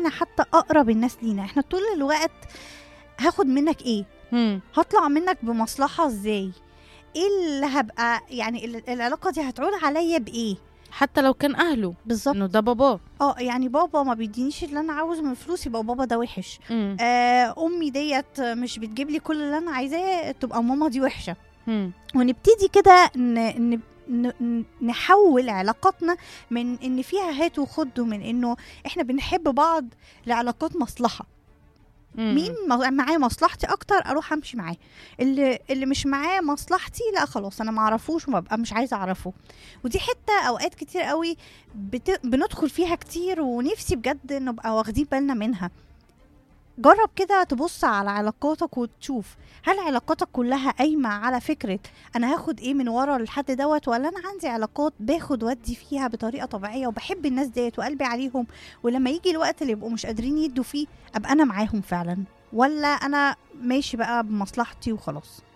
احنا حتى اقرب الناس لينا احنا طول الوقت هاخد منك ايه مم. هطلع منك بمصلحه ازاي ايه اللي هبقى يعني ال- العلاقه دي هتعود عليا بايه حتى لو كان اهله بالظبط انه ده باباه اه يعني بابا ما بيدينيش اللي انا عاوزه من فلوس يبقى بابا ده وحش مم. آه امي ديت مش بتجيب لي كل اللي انا عايزاه تبقى ماما دي وحشه مم. ونبتدي كده ن... ن... ن- نحول علاقاتنا من ان فيها هات وخد ومن انه احنا بنحب بعض لعلاقات مصلحه مم. مين م- معاه مصلحتي اكتر اروح امشي معاه اللي اللي مش معاه مصلحتي لا خلاص انا ما اعرفوش وببقى مش عايزه اعرفه ودي حته اوقات كتير قوي بت... بندخل فيها كتير ونفسي بجد نبقى واخدين بالنا منها جرب كده تبص على علاقاتك وتشوف هل علاقاتك كلها قايمة على فكرة أنا هاخد إيه من ورا الحد دوت ولا أنا عندي علاقات باخد ودي فيها بطريقة طبيعية وبحب الناس ديت وقلبي عليهم ولما يجي الوقت اللي يبقوا مش قادرين يدوا فيه أبقى أنا معاهم فعلا ولا أنا ماشي بقى بمصلحتي وخلاص